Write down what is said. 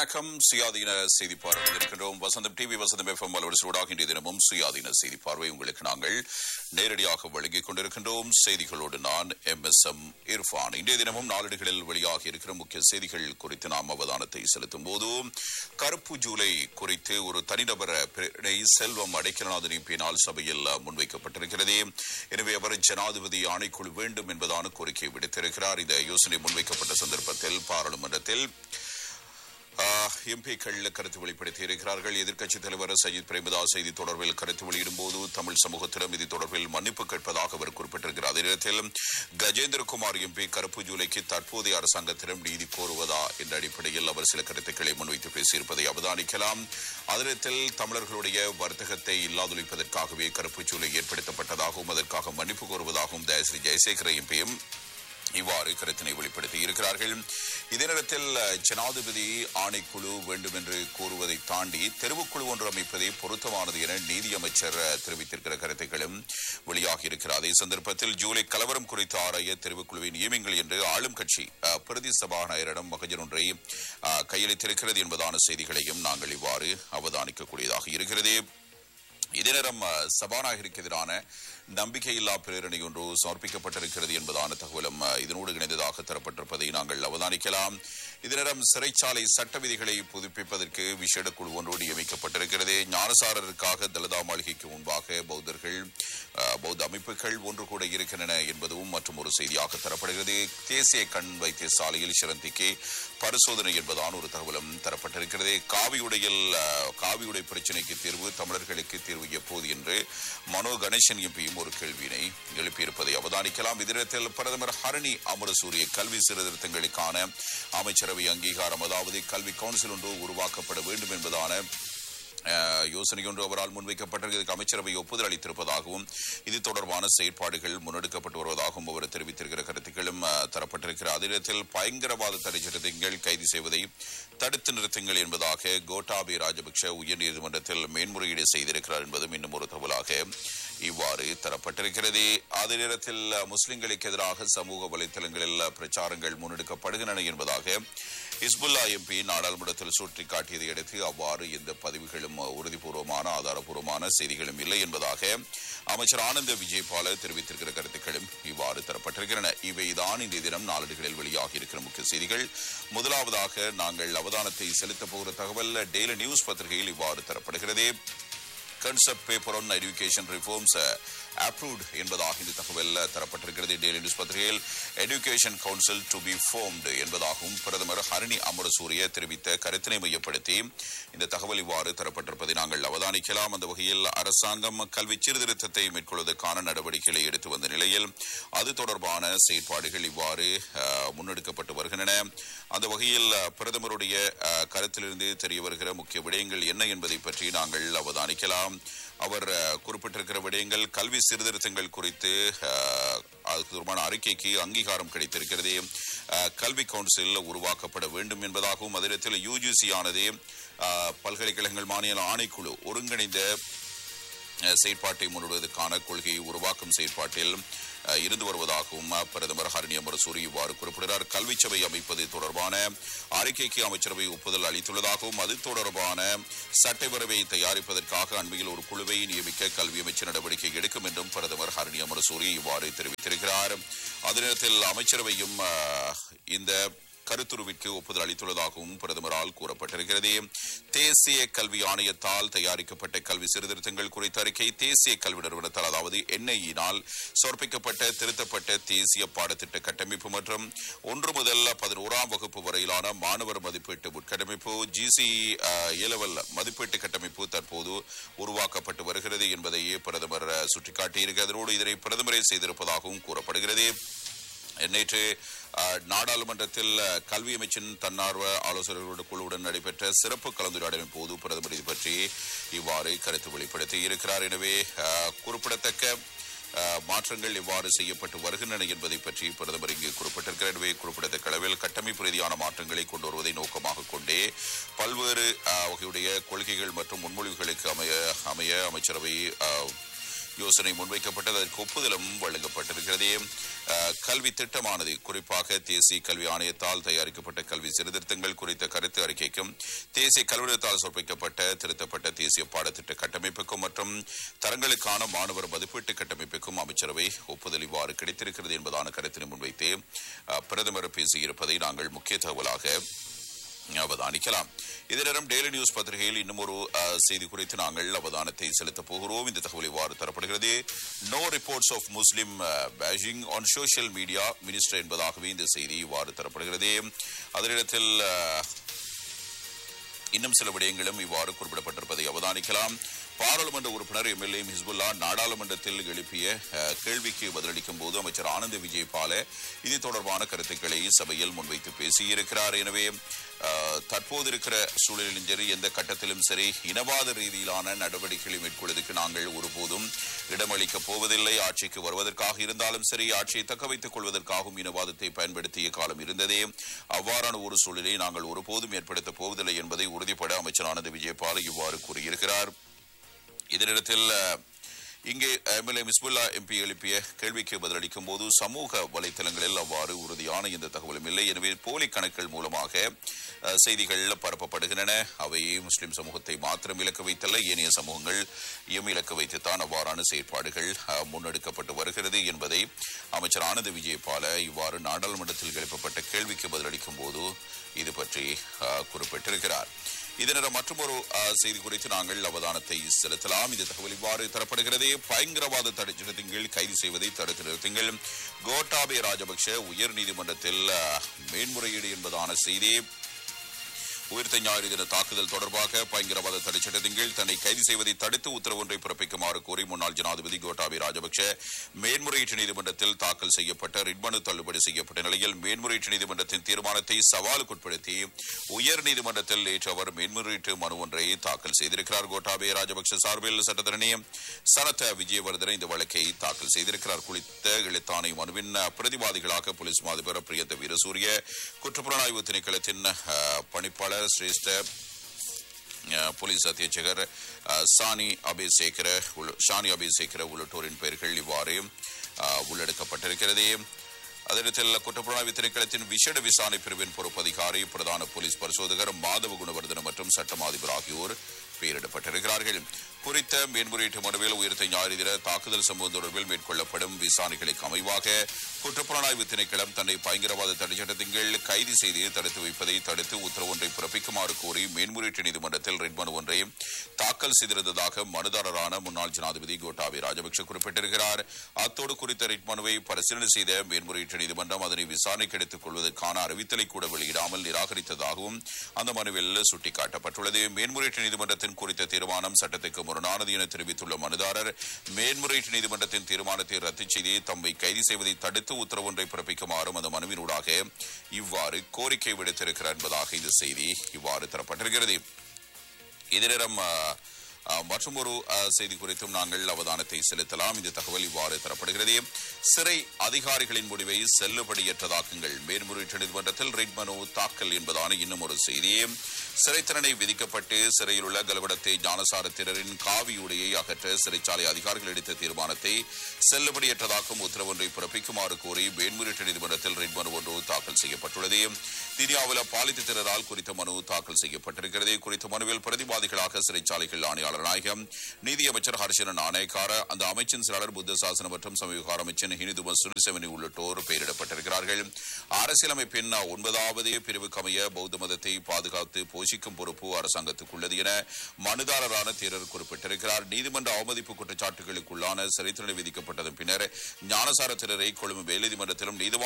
வணக்கம் சுயாதீன செய்தி பார்வை இருக்கின்றோம் வசந்தம் டிவி வசந்தம் எஃப்எம் அலுவலர் இன்றைய தினமும் சுயாதீன செய்தி பார்வை உங்களுக்கு நாங்கள் நேரடியாக வழங்கிக் கொண்டிருக்கின்றோம் செய்திகளோடு நான் எம் எஸ் எம் இர்ஃபான் இன்றைய தினமும் நாளிடுகளில் வெளியாகி இருக்கிற முக்கிய செய்திகள் குறித்து நாம் அவதானத்தை செலுத்தும் போது கருப்பு ஜூலை குறித்து ஒரு தனிநபர பிரேரணை செல்வம் அடைக்கலநாதன் எம்பியினால் சபையில் முன்வைக்கப்பட்டிருக்கிறது எனவே அவர் ஜனாதிபதி ஆணைக்குழு வேண்டும் என்பதான கோரிக்கை விடுத்திருக்கிறார் இந்த யோசனை முன்வைக்கப்பட்ட சந்தர்ப்பத்தில் பாராளுமன்றத்தில் எம்பிக்கள் கருத்து வெளிப்படுத்தி இருக்கிறார்கள் எதிர்க்கட்சித் தலைவர் சஜித் பிரேமதாஸ் செய்தி தொடர்பில் கருத்து வெளியிடும் போது தமிழ் சமூகத்திடம் இது தொடர்பில் மன்னிப்பு கேட்பதாக அவர் குறிப்பிட்டிருக்கிறார் அதே நேரத்தில் கஜேந்திரகுமார் எம்பி கருப்பு ஜூலைக்கு தற்போதைய அரசாங்கத்திடம் நீதி கோருவதா என்ற அடிப்படையில் அவர் சில கருத்துக்களை முன்வைத்து பேசியிருப்பதை அவதானிக்கலாம் அதே நேரத்தில் தமிழர்களுடைய வர்த்தகத்தை இல்லாதொழிப்பதற்காகவே கருப்பு ஜூலை ஏற்படுத்தப்பட்டதாகவும் அதற்காக மன்னிப்பு கோருவதாகவும் தயஸ்ரீ ஜெயசேகர எம்பியும் இவ்வாறு கருத்தினை வெளிப்படுத்தி இருக்கிறார்கள் இதே நேரத்தில் ஜனாதிபதி ஆணைக்குழு வேண்டும் என்று கூறுவதை தாண்டி தெரிவுக்குழு ஒன்று அமைப்பதே பொருத்தமானது என நீதியமைச்சர் தெரிவித்திருக்கிற கருத்துக்களும் வெளியாகி இருக்கிறார் அதே சந்தர்ப்பத்தில் ஜூலை கலவரம் குறித்து ஆராய தெரிவுக்குழுவை நியமிங்கள் என்று ஆளும் கட்சி பிரதி சபாநாயகரிடம் மகஜர் ஒன்றை கையளித்திருக்கிறது என்பதான செய்திகளையும் நாங்கள் இவ்வாறு அவதானிக்கக்கூடியதாக இருக்கிறது இதே நேரம் சபாநாயகருக்கு எதிரான நம்பிக்கையில்லா பிரேரணை ஒன்று சமர்ப்பிக்கப்பட்டிருக்கிறது என்பதான தகவலும் இதனோடு இணைந்ததாக தரப்பட்டிருப்பதை நாங்கள் அவதானிக்கலாம் இதனிடம் சிறைச்சாலை சட்ட விதிகளை புதுப்பிப்பதற்கு விசேட குழு ஒன்று நியமிக்கப்பட்டிருக்கிறது ஞானசாரருக்காக தலிதா மாளிகைக்கு முன்பாக பௌத்தர்கள் பௌத்த அமைப்புகள் ஒன்று கூட இருக்கின்றன என்பதும் மற்றும் ஒரு செய்தியாக தரப்படுகிறது தேசிய கண் வைத்தியசாலையில் சிரந்திக்கு பரிசோதனை என்பதான ஒரு தகவலும் தரப்பட்டிருக்கிறது காவியுடையில் காவியுடை பிரச்சினைக்கு தீர்வு தமிழர்களுக்கு தீர்வு எப்போது என்று மனோ கணேசன் எம்பியும் ஒரு கேள்வியினை எழுப்பியிருப்பதை அவதானிக்கலாம் இதனத்தில் பிரதமர் ஹரணி அமரசூரிய கல்வி சீர்திருத்தங்களுக்கான அமைச்சரவை அங்கீகாரம் அதாவது கல்வி கவுன்சில் ஒன்று உருவாக்கப்பட வேண்டும் என்பதான யோசனை ஒன்று அவரால் முன்வைக்கப்பட்டிருக்கிறது அமைச்சரவை ஒப்புதல் அளித்திருப்பதாகவும் இது தொடர்பான செயற்பாடுகள் முன்னெடுக்கப்பட்டு வருவதாகவும் அவர் தெரிவித்திருக்கிற கருத்துக்களும் தரப்பட்டிருக்கிற அதே நேரத்தில் பயங்கரவாத தடை சட்டங்கள் கைது செய்வதை தடுத்து நிறுத்துங்கள் என்பதாக கோட்டாபி ராஜபக்ஷ உயர்நீதிமன்றத்தில் மேன்முறையீடு செய்திருக்கிறார் என்பதும் இன்னும் ஒரு தகவலாக இவ்வாறு தரப்பட்டிருக்கிறது அதே நேரத்தில் முஸ்லிம்களுக்கு எதிராக சமூக வலைதளங்களில் பிரச்சாரங்கள் முன்னெடுக்கப்படுகின்றன என்பதாக இஸ்புல்லா எம்பி நாடாளுமன்றத்தில் சுட்டிக்காட்டியதை அடுத்து அவ்வாறு எந்த பதிவுகளும் உறுதிபூர்வமான ஆதாரபூர்வமான செய்திகளும் இல்லை என்பதாக அமைச்சர் ஆனந்த விஜயபால தெரிவித்திருக்கிற கருத்துக்களும் இவ்வாறு தரப்பட்டிருக்கின்றன இவைதான் இன்றைய தினம் நாளிடுகளில் வெளியாகி இருக்கிற முக்கிய செய்திகள் முதலாவதாக நாங்கள் அவதானத்தை செலுத்தப் போகிற தகவல் டெய்லி நியூஸ் பத்திரிகையில் இவ்வாறு தரப்படுகிறது concept paper on education reforms approved என்பதாக இந்த தகவல் தரப்பட்டிருக்கிறது டெய்லி நியூஸ் பத்திரிகையில் education council to be formed என்பதாகவும் பிரதமர் ஹரணி அமரசூரிய தெரிவித்த கருத்தினை மையப்படுத்தி இந்த தகவல் இவ்வாறு தரப்பட்டிருப்பதை நாங்கள் அவதானிக்கலாம் அந்த வகையில் அரசாங்கம் கல்வி சீர்திருத்தத்தை மேற்கொள்வதற்கான நடவடிக்கைகளை எடுத்து வந்த நிலையில் அது தொடர்பான செயற்பாடுகள் இவ்வாறு முன்னெடுக்கப்பட்டு வருகின்றன அந்த வகையில் பிரதமருடைய கருத்திலிருந்து தெரிய வருகிற முக்கிய விடயங்கள் என்ன என்பதை பற்றி நாங்கள் அவதானிக்கலாம் அவர் குறிப்பிட்டிருக்கிற விடயங்கள் கல்வி சீர்திருத்தங்கள் குறித்து அது தொடர்பான அறிக்கைக்கு அங்கீகாரம் கிடைத்திருக்கிறது கல்வி கவுன்சில் உருவாக்கப்பட வேண்டும் என்பதாகவும் அதில் யூஜிசி ஆனது பல்கலைக்கழகங்கள் மாநில ஆணைக்குழு ஒருங்கிணைந்த செயற்பாட்டை முன்னிடுவதற்கான கொள்கையை உருவாக்கும் செயற்பாட்டில் இருந்து வருவதாகவும் பிரதமர் ஹரணி அமரசூரி இவ்வாறு குறிப்பிடுகிறார் கல்வி சபை அமைப்பது தொடர்பான அறிக்கைக்கு அமைச்சரவை ஒப்புதல் அளித்துள்ளதாகவும் அது தொடர்பான சட்டப்பேரவை தயாரிப்பதற்காக அண்மையில் ஒரு குழுவை நியமிக்க கல்வி அமைச்சர் நடவடிக்கை எடுக்கும் என்றும் பிரதமர் ஹரணி அமரசூரி இவ்வாறு தெரிவித்திருக்கிறார் அதே நேரத்தில் அமைச்சரவையும் இந்த கருத்துருவிற்கு ஒப்புதல் அளித்துள்ளதாகவும் பிரதமரால் கூறப்பட்டிருக்கிறது தேசிய கல்வி ஆணையத்தால் தயாரிக்கப்பட்ட கல்வி சீர்திருத்தங்கள் குறித்த அறிக்கை தேசிய கல்வி நிறுவனத்தால் அதாவது என்ஐயினால் சமர்ப்பிக்கப்பட்ட திருத்தப்பட்ட தேசிய பாடத்திட்ட கட்டமைப்பு மற்றும் ஒன்று முதல் பதினோராம் வகுப்பு வரையிலான மாணவர் மதிப்பீட்டு உட்கட்டமைப்பு ஜிசி ஏலவல் மதிப்பீட்டு கட்டமைப்பு தற்போது உருவாக்கப்பட்டு வருகிறது என்பதை பிரதமர் சுட்டிக்காட்டியிருக்கிறது அதனோடு இதனை பிரதமரே செய்திருப்பதாகவும் கூறப்படுகிறது நேற்று நாடாளுமன்றத்தில் கல்வி அமைச்சின் தன்னார்வ ஆலோசகர்களோட குழுவுடன் நடைபெற்ற சிறப்பு கலந்துரையாடலின் போது பிரதமர் இது பற்றி இவ்வாறு கருத்து வெளிப்படுத்தி இருக்கிறார் எனவே குறிப்பிடத்தக்க மாற்றங்கள் எவ்வாறு செய்யப்பட்டு வருகின்றன என்பதை பற்றி பிரதமர் இங்கு குறிப்பிட்டிருக்கிறார் எனவே குறிப்பிடத்தக்க அளவில் கட்டமைப்பு ரீதியான மாற்றங்களை கொண்டு வருவதை நோக்கமாக கொண்டே பல்வேறு வகையுடைய கொள்கைகள் மற்றும் முன்மொழிவுகளுக்கு அமைய அமைய அமைச்சரவை யோசனை முன்வைக்கப்பட்டது அதற்கு ஒப்புதலும் வழங்கப்பட்டிருக்கிறது அஹ், கல்வி திட்டமானது குறிப்பாக தேசிய கல்வி ஆணையத்தால் தயாரிக்கப்பட்ட கல்வி சீர்திருத்தங்கள் குறித்த கருத்து அறிக்கைக்கும் தேசிய கல்வியத்தால் சமர்ப்பிக்கப்பட்ட திருத்தப்பட்ட தேசிய பாடத்திட்ட கட்டமைப்புக்கும் மற்றும் தரங்களுக்கான மாணவர் மதிப்பீட்டு கட்டமைப்புக்கும் அமைச்சரவை ஒப்புதல் இவ்வாறு கிடைத்திருக்கிறது என்பதான கருத்தினை முன்வைத்து அஹ், பிரதமர் பேசியிருப்பதை நாங்கள் முக்கிய தகவலாக அவதானிக்கலாம் இதே நேரம் டெய்லி நியூஸ் பத்திரிகையில் இன்னும் ஒரு அஹ், செய்தி குறித்து நாங்கள் அவதானத்தை செலுத்தப் போகிறோம் இந்த தகவல் இவ்வாறு தரப்படுகிறது no reports of Muslim bashing on social media minister என்பதாகவே இந்த செய்தி இவ்வாறு தரப்படுகிறது அதனிடத்தில் அஹ், இன்னும் சில விடயங்களும் இவ்வாறு குறிப்பிடப்பட்டிருப்பதை அவதானிக்கலாம் பாராளுமன்ற உறுப்பினர் எம்எல்ஏ ஹிஸ்புல்லா நாடாளுமன்றத்தில் எழுப்பிய அஹ், கேள்விக்கு பதிலளிக்கும் போது அமைச்சர் ஆனந்த் விஜயபால இது தொடர்பான கருத்துக்களை சபையில் முன்வைத்து பேசியிருக்கிறார் எனவே அஹ், தற்போது இருக்கிற சூழலிலும் சரி எந்த கட்டத்திலும் சரி இனவாத ரீதியிலான நடவடிக்கைகளை மேற்கொள்வதற்கு நாங்கள் ஒருபோதும் இடமளிக்கப் போவதில்லை ஆட்சிக்கு வருவதற்காக இருந்தாலும் சரி ஆட்சியை தக்க வைத்துக் கொள்வதற்காகவும் இனவாதத்தை பயன்படுத்திய காலம் இருந்ததே அவ்வாறான ஒரு சூழலை நாங்கள் ஒருபோதும் ஏற்படுத்தப் போவதில்லை என்பதை உறுதிப்பட அமைச்சர் ஆனந்த் விஜயபால இவ்வாறு கூறியிருக்கிறார் இதனிடத்தில் அஹ், இங்கே எம்எல்ஏ மிஸ்புல்லா எம்பி எழுப்பிய கேள்விக்கு பதிலளிக்கும் போது சமூக வலைத்தளங்களில் அவ்வாறு உறுதியான எந்த தகவலும் இல்லை எனவே போலி கணக்குகள் மூலமாக அஹ், செய்திகள் பரப்பப்படுகின்றன அவை முஸ்லிம் சமூகத்தை மாத்திரம் இலக்கு வைத்தல்ல ஏனைய சமூகங்கள் எம் இலக்கு வைத்துத்தான் அவ்வாறான செயற்பாடுகள் அஹ், முன்னெடுக்கப்பட்டு வருகிறது என்பதை அமைச்சர் ஆனந்த் விஜயபால இவ்வாறு நாடாளுமன்றத்தில் எழுப்பப்பட்ட கேள்விக்கு பதிலளிக்கும் போது இது பற்றி அஹ், குறிப்பிட்டிருக்கிறார் இதனிடம் மற்றொரு அஹ், செய்தி குறித்து நாங்கள் அவதானத்தை செலுத்தலாம் இந்த தகவல் இவ்வாறு தரப்படுகிறது பயங்கரவாத தடைச்சட்டத்தின் கீழ் கைது செய்வதை தடுத்து நிறுத்துங்கள் கோட்டாபே ராஜபக்ஷ உயர் நீதிமன்றத்தில் அஹ், மேன்முறையீடு என்பதான செய்தி உயிர்த்த ஞாயிறு தின தாக்குதல் தொடர்பாக பயங்கரவாத தடை சட்டத்தின் கீழ் தன்னை கைது செய்வதை தடுத்து உத்தரவு ஒன்றை பிறப்பிக்குமாறு கோரி முன்னாள் ஜனாதிபதி கோட்டாபே ராஜபக்ஷ மேன்முறையீட்டு நீதிமன்றத்தில் தாக்கல் செய்யப்பட்ட ரிட் மனு தள்ளுபடி செய்யப்பட்ட நிலையில் மேன்முறையீட்டு நீதிமன்றத்தின் தீர்மானத்தை சவாலுக்குட்படுத்தி உயர் நீதிமன்றத்தில் நேற்று அவர் மேன்முறையீட்டு மனு ஒன்றை தாக்கல் செய்திருக்கிறார் கோட்டாபே ராஜபக்ஷ சார்பில் சட்டத்தரணி சனத்த விஜயவர்தன இந்த வழக்கை தாக்கல் செய்திருக்கிறார் குறித்த எழுத்தாணை மனுவின் பிரதிவாதிகளாக போலீஸ் மாதிபர் பிரியந்த வீரசூரிய குற்றப்புலனாய்வு திணைக்களத்தின் அஹ், பணிப்பாளர் சிரேஷ்ட அஹ், போலீஸ் அத்தியட்சகர் அஹ், சானி அபிசேகர உள்ள- ஷானி அபிசேகர உள்ளிட்டோரின் பெயர்கள் இவ்வாறு அஹ், உள்ளடக்கப்பட்டிருக்கிறது அதனிடத்தில் குற்றப்புலனாய்வு திணைக்களத்தின் விசேட விசாரணை பிரிவின் பொறுப்பு அதிகாரி பிரதான போலீஸ் பரிசோதகர் மாதவ குணவர்தன மற்றும் சட்டம் அதிபர் ஆகியோர் பெயரிடப்பட்டிருக்கிறார்கள் குறித்த மேன்முறையீட்டு மனுவில் உயிர்த்த ஞாயிறு தின தாக்குதல் சம்பவம் தொடர்பில் மேற்கொள்ளப்படும் விசாரணைகளுக்கு அமைவாக குற்றப்புலனாய்வு திணைக்களம் தன்னை பயங்கரவாத தடைச்சட்டத்தின் கீழ் கைது செய்து தடுத்து வைப்பதை தடுத்து உத்தரவு ஒன்றை பிறப்பிக்குமாறு கோரி மேன்முறையீட்டு நீதிமன்றத்தில் ரிட் மனு ஒன்றை தாக்கல் செய்திருந்ததாக மனுதாரரான முன்னாள் ஜனாதிபதி கோட்டாபே ராஜபக்ஷ குறிப்பிட்டிருக்கிறார் அத்தோடு குறித்த ரிட் மனுவை பரிசீலனை செய்த மேன்முறையீட்டு நீதிமன்றம் அதனை விசாரணைக்கு எடுத்துக் கொள்வதற்கான அறிவித்தலை கூட வெளியிடாமல் நிராகரித்ததாகவும் அந்த மனுவில் சுட்டிக்காட்டப்பட்டுள்ளது மேன்முறையீட்டு நீதிமன்றத்தின் குறித்த தீர்மானம் சட்டத்துக்கு முரணானது என தெரிவித்துள்ள மனுதாரர் மேன்முறையீட்டு நீதிமன்றத்தின் தீர்மானத்தை ரத்து செய்து தம்மை கைது செய்வதை தடுத்து உத்தரவு ஒன்றை பிறப்பிக்குமாறும் அந்த மனுவினூடாக இவ்வாறு கோரிக்கை விடுத்திருக்கிறார் என்பதாக இந்த செய்தி இவ்வாறு தரப்பட்டிருக்கிறது இதனிடம் மற்றும் ஒரு செய்தி குறித்தும் நாங்கள் அவதானத்தை செலுத்தலாம் இந்த தகவல் இவ்வாறு தரப்படுகிறது சிறை அதிகாரிகளின் முடிவை செல்லுபடியற்றதாக்குங்கள் மேன்முறையீட்டு நீதிமன்றத்தில் ரிட் மனு தாக்கல் என்பதான இன்னும் ஒரு செய்தி சிறைத்தண்டனை விதிக்கப்பட்டு சிறையில் உள்ள கலவடத்தை ஞானசாரத்தினரின் காவி உடையை அகற்ற சிறைச்சாலை அதிகாரிகள் எடுத்த தீர்மானத்தை செல்லுபடியற்றதாக்கும் உத்தரவு ஒன்றை பிறப்பிக்குமாறு கோரி மேன்முறையீட்டு நீதிமன்றத்தில் ரிட் மனு ஒன்று தாக்கல் செய்யப்பட்டுள்ளது திரியாவில் பாலித்து திறரால் குறித்த மனு தாக்கல் செய்யப்பட்டிருக்கிறது குறித்த மனுவில் பிரதிவாதிகளாக சிறைச்சாலைகள் ஆணையாளர் நாயகம் நீதியமைச்சர் ஹர்ஷன நாணயக்கார அந்த அமைச்சின் செயலாளர் புத்த சாசன மற்றும் சமீபகார அமைச்சர் ஹினிதும சுனிசெவனி உள்ளிட்டோர் பெயரிடப்பட்டிருக்கிறார்கள் அரசியலமைப்பின் ஒன்பதாவது பிரிவுக்கு அமைய பௌத்த மதத்தை பாதுகாத்து போஷிக்கும் பொறுப்பு அரசாங்கத்துக்கு உள்ளது என மனுதாரரான தேரர் குறிப்பிட்டிருக்கிறார் நீதிமன்ற அவமதிப்பு குற்றச்சாட்டுகளுக்குள்ளான சிறைத்தண்டனை விதிக்கப்பட்டதன் பின்னர் ஞானசார திரரை கொழும்பு மேல்நீதிமன்றத்திலும் நீதிவான்